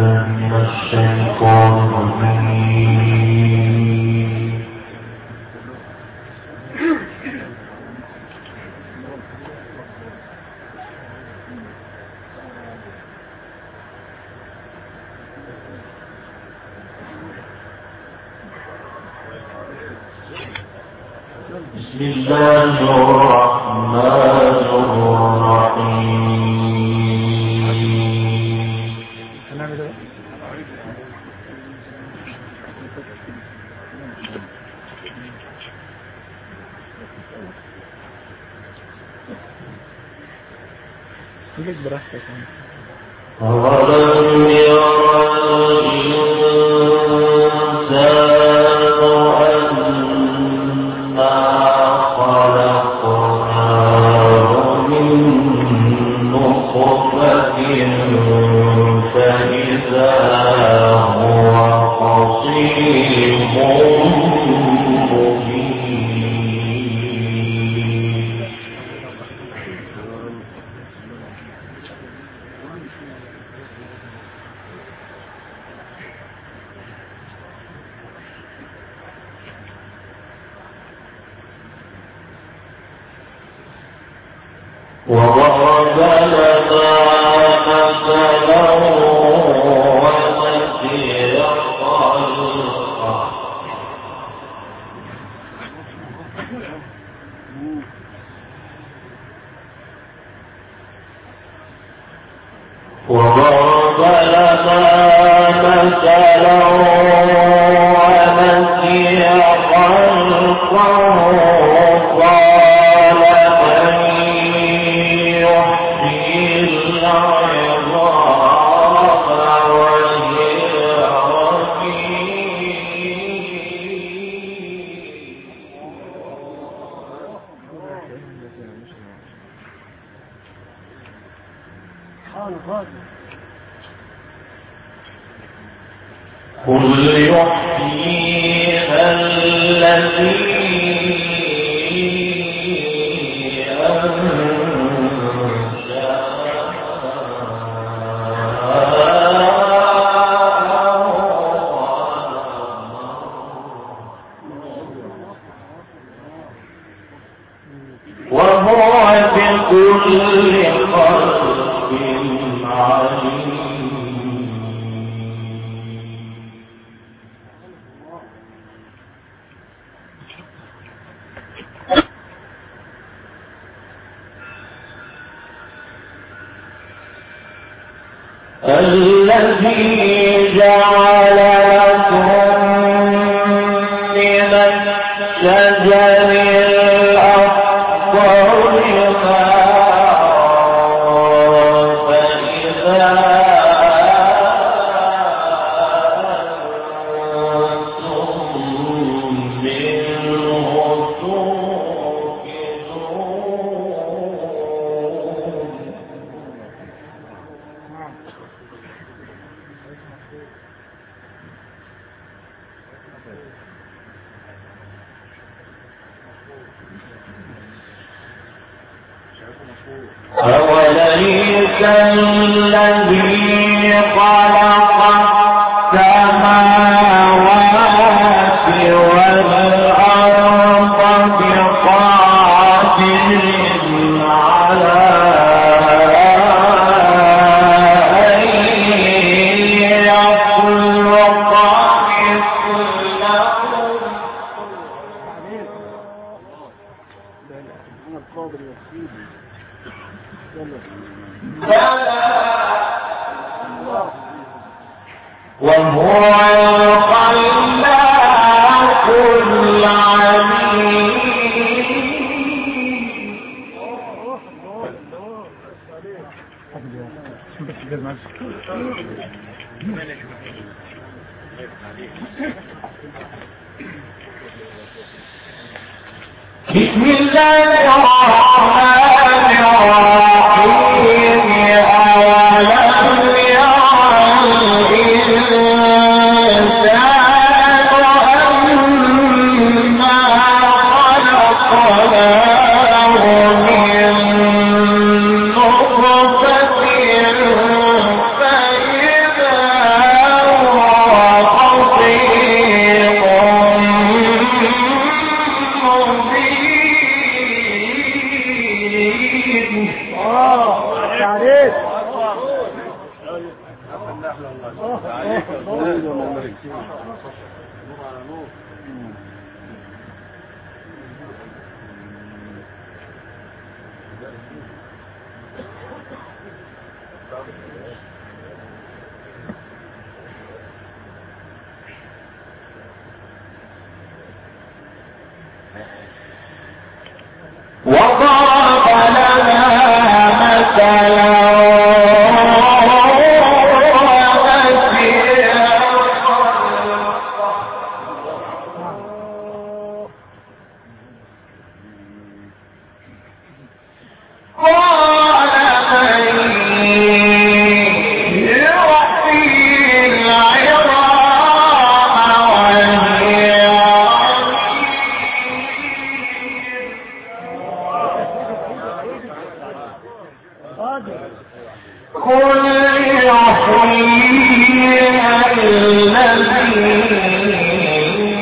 من الشيطان الرجيم بسم الله الرحمن الرحيم خليك براحتك أولم يرى الإنسان أنا خلقناه من نطفة فإذا هو خصيم مبين وضرب لنا مثلا ونسي خلقه وضرب لنا مثلا ونسي خلقه قال من يحيي العظام وهي قل يحييها الذي وهو بكل خلق عليم الذي جعل لكم من الشجر الأخضر نارا فإذا أنتم منه توقدون أوليس الذي خلق السماوات والأرض بقادر على أن يخلق مثلهم القادر يسيدي وهو الخلاق العليم بسم الله الرحمن الرحيم أولم يرى الإنسان أنا خلقناه من نطفة فإذا وضرب لنا مثلا قال من يحيي العظام وهي قل يحييها الذي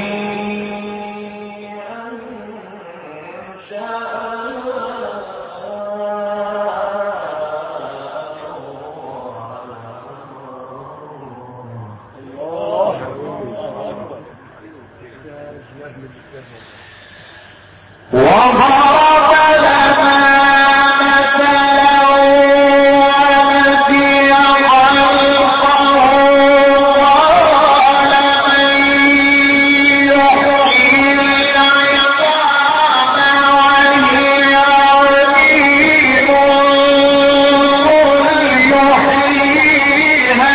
وضرب لنا مثلا ونسي خلقه قال من يحيي العظام وهي رميم قل يحييها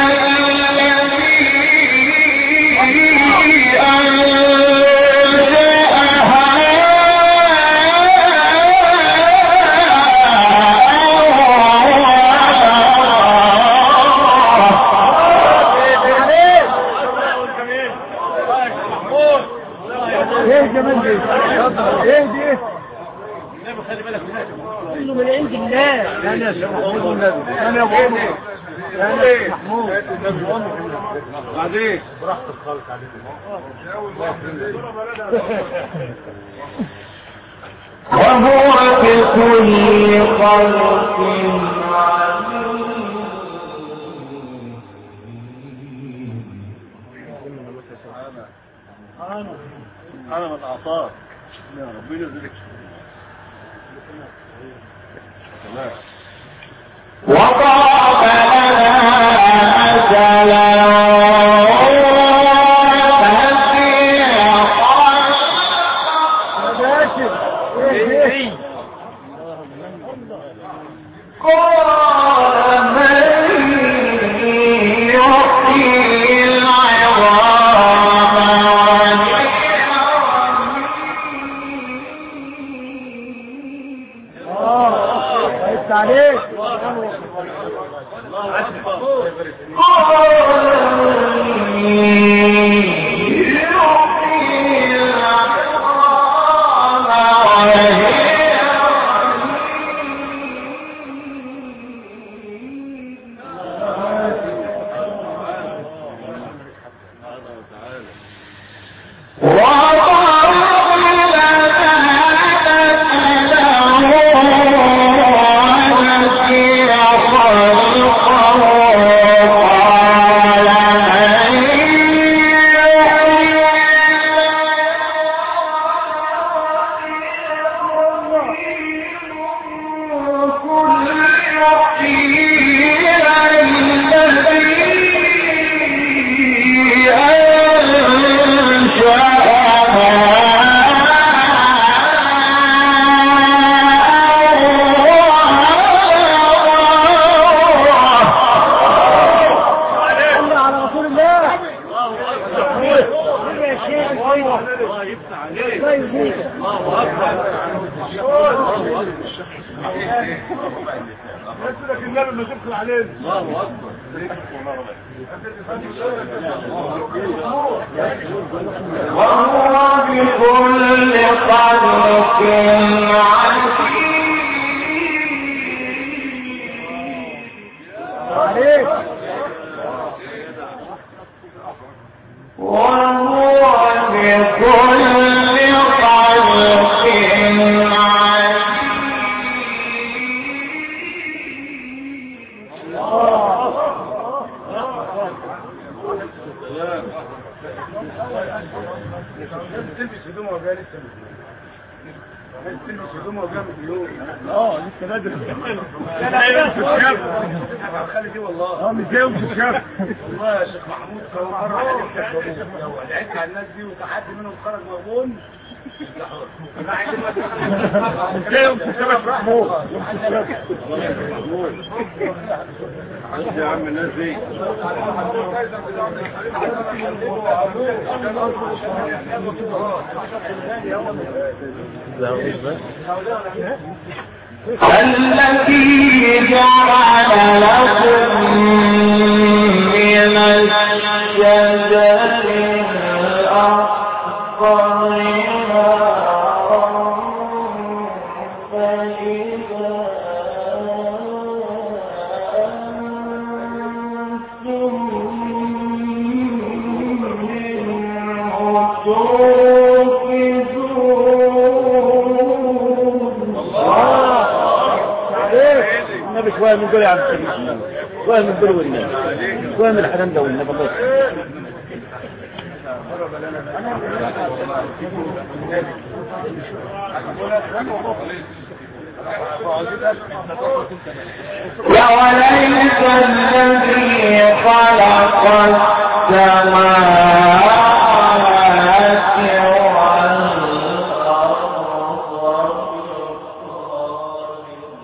الذي ايه الجمال دي ايه دي كله من عند الله انا يا شيخ محمود انا يا ابو عمر انا يا شيخ محمود بعدين وهو بكل خلق انا من اعطاك يا ربنا يرزقك تمام وضرب لنا مثلا يا باشا ايه دي قال من يحيي العظام اه كويس عليك صلى على رسول الله يا شيخ الله يفتح عليك الله يهديك الله اكبر لك النبي ما تدخل علينا الله اكبر وهو بكل خلق عليم عليك وهو بكل خلق عليم تلبس هدوم وجاي لسه تلبس هدوم وجاي من اليوم اه لسه بدري خلي دي والله اه مش زي يوم الشاف والله يا شيخ محمود لو مره لو دعيت على الناس دي وحد منهم خرج مغبون مش زي يوم الشاف محمود يا عم الناس دي الذي جعل لكم من الشجر الأخضر نارا فإذا أنتم منه توقدون النبي شوية من دول يا عبد الكريم شوية من دول والنبي شوية من الحنان ده والنبي الله وليس الذي خلق السماوات والأرض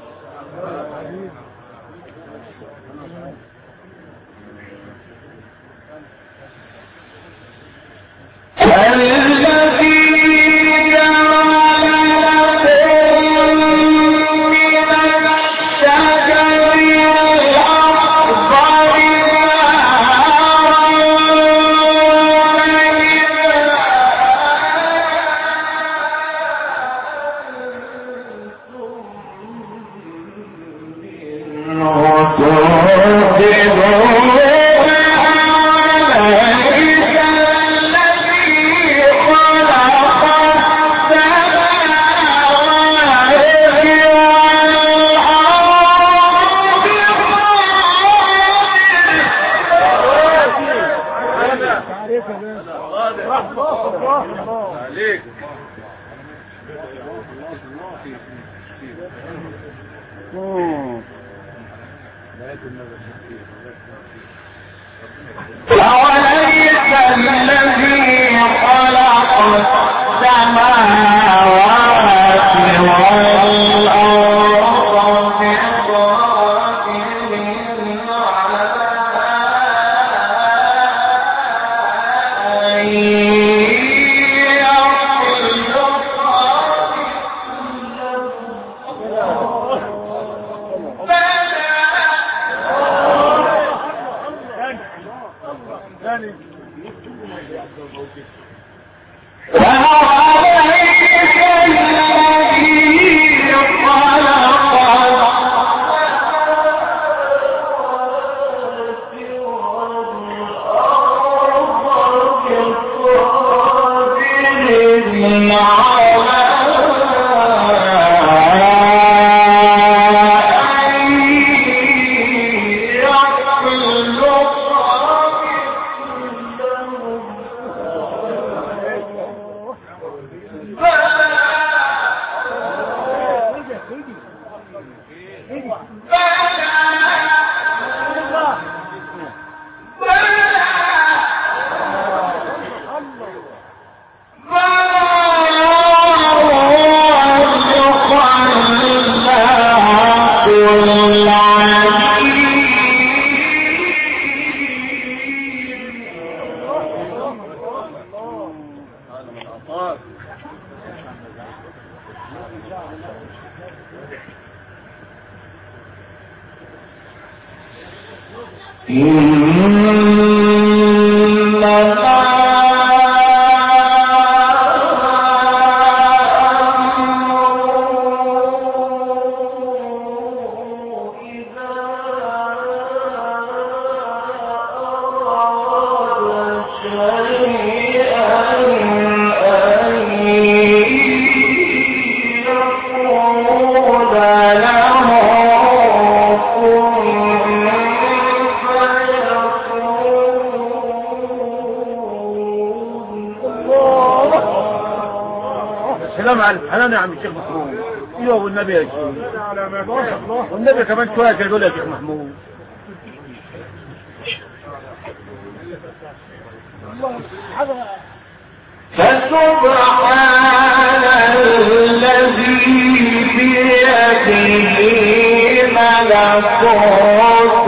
الذي جعل لكم من الشجر الأخضر عليك أوليس الذي خلق السماوات والأرض بقادر على أن يخلق ثاني وأوليس الذي خلق الأرض هذا من العطاء له كن فيكون سلام على الحنان يا عم الشيخ محمود ايوه والنبي يا شيخ والنبي كمان شويه كده يقول يا شيخ محمود فسبحان الذي بيده ملكوت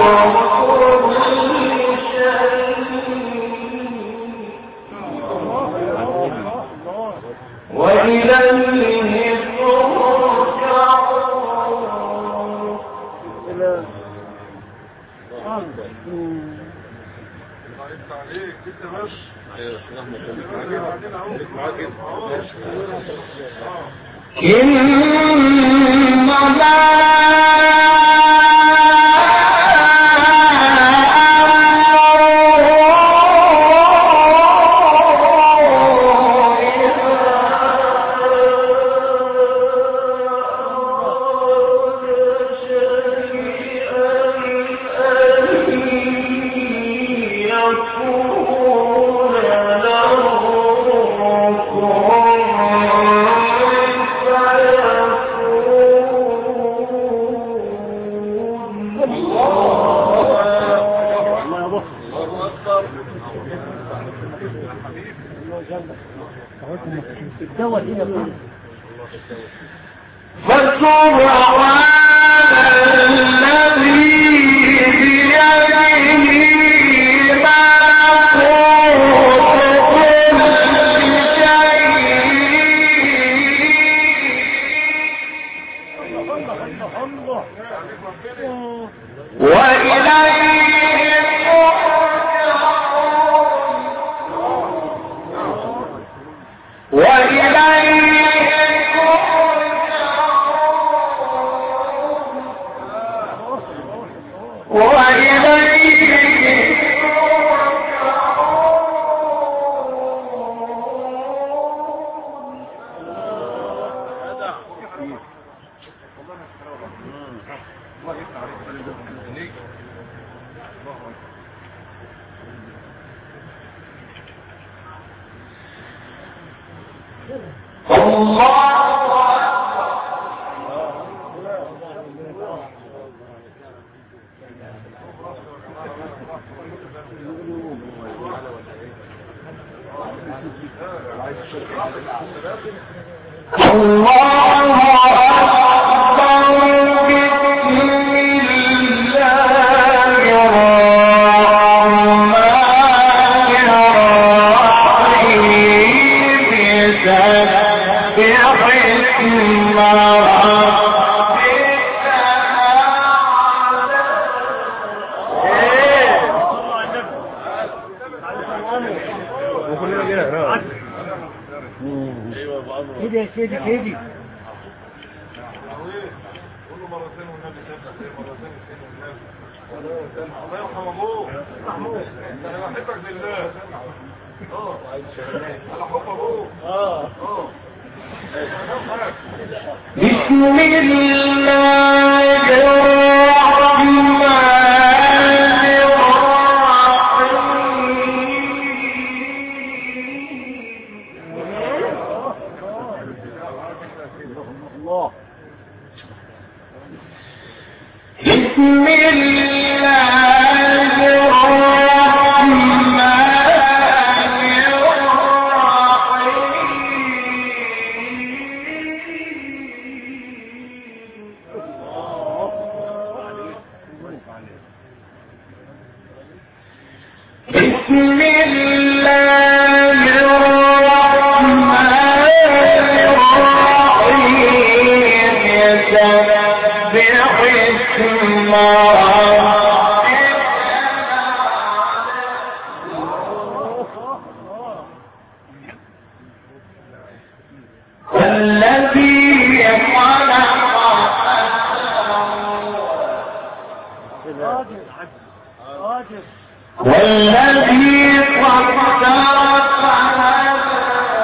كل شيء وإليه ترجعون إنما فسبحان الذي بيده ملكوت كل شيء وإليه ترجعون وإليه ترجعون وإليه ترجعون الله الله أكبر بسم الله الرحمن الرحيم سبح اسم ربك وكلنا كده كده يا سيدي كده الله يرحم ابوك محمود انا بحبك بالله اه على حب ابوك اه اه بسم الله الرحمن الرحيم الله بسم الله الرحمن الرحيم بسم الله الرحمن الرحيم سبح اسم ربك الذي خلق والذي قدر فهدى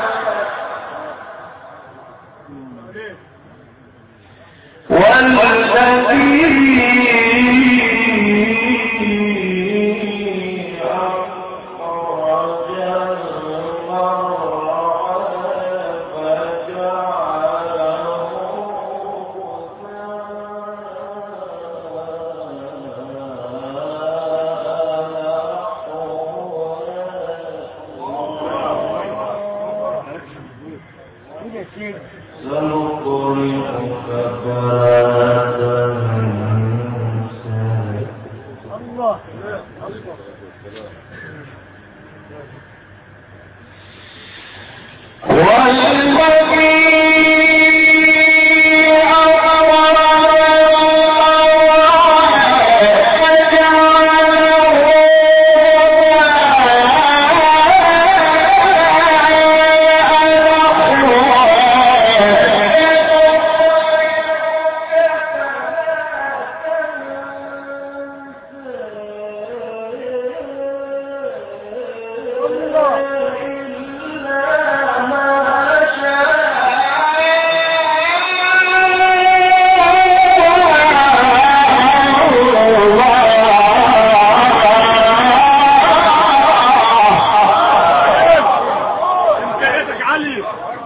والذي أخرج المرعى فجعله امكانياتك عالية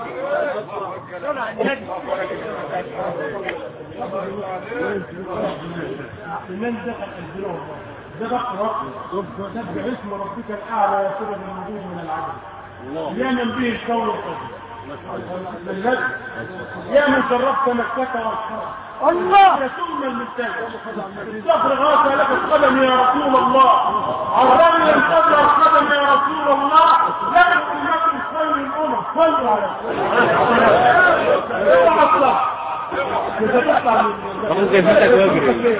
من دخل الجنوب ده بقى رقم سبح اسم ربك الاعلى يا سيد الوجود من العدل يا من به الكون القدير يا من شرفت مكة والحرم الله ثم المثال استغفر غاثة لك القدم يا رسول الله عرضني القدر القدم يا رسول الله لك أمة خير الأمم صلوا على اوعى اطلع إذا تطلع من ممكن فتك واجري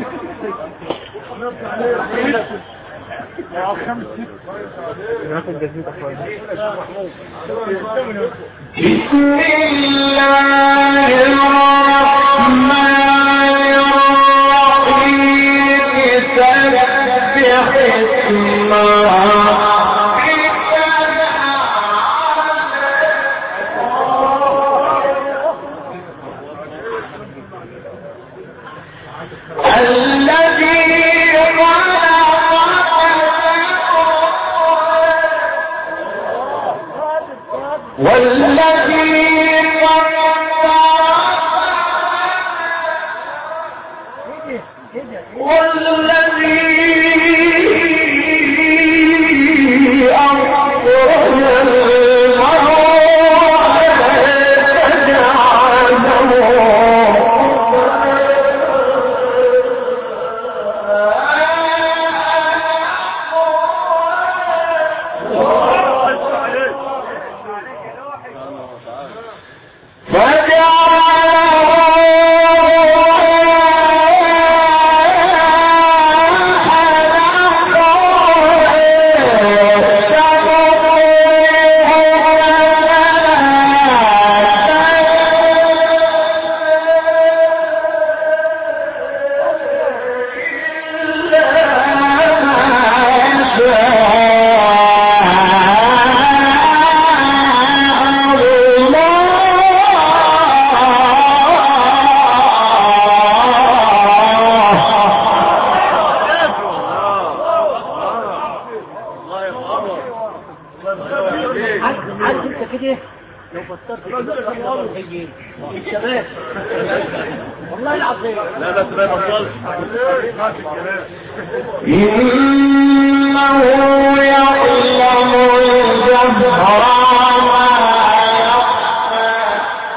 بسم الله الرحمن الرحيم سبح اسم ربك الذي خلق والذي والذي أخرج عارف انت كده لو فسرت كده هيجي الشباب والله العظيم لا بس ما يبطلش إنه يعلم الجهر وما يخفى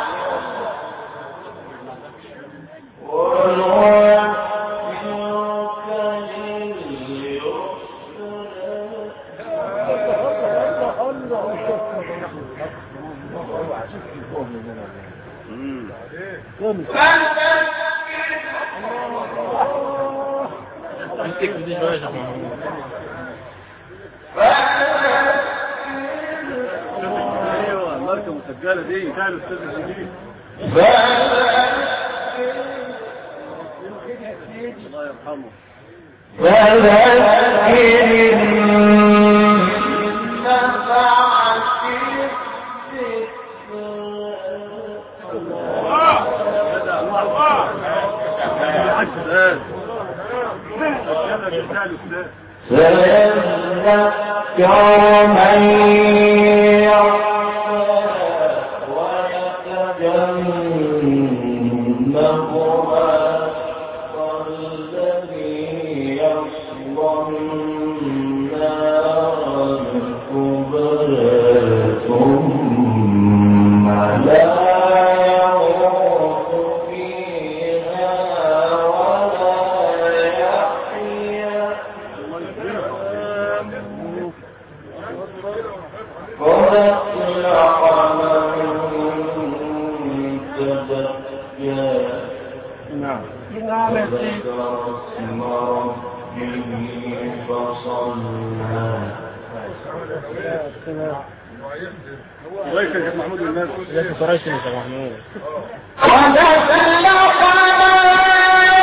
ونوفقك لليسر امسك دي شويه يا شيخ محمود ايوه الماركه مسجله دي بتاع الاستاذ الجديد الله يرحمه فذكر إن نفعت الاستاذ هذا بتاع الاستاذ سيذكر من يخشى ويتجنبها الذي يصلى النار الكبرى ثم لا يموت فيها ولا يحيا قد أفلح من تزكى نعم وذكر اسم ربه فصلى كويس يا شيخ محمود والناس يا قريش يا شيخ محمود قد أفلح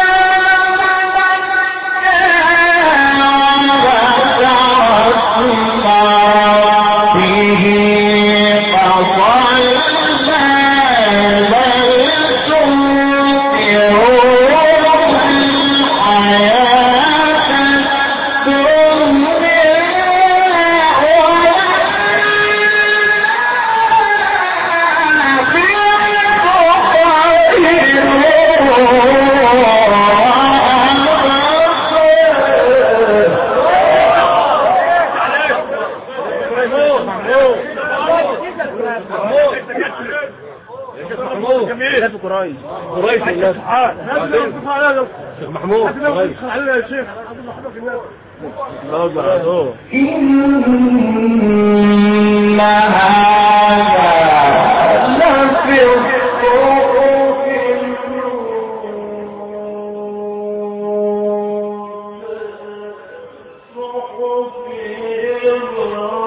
محمود لا في قريش قريش والناس شيخ محمود قريش على يا شيخ حضرتك الناس الله إن هذا لفي الصحف الأولى. صحف إبراهيم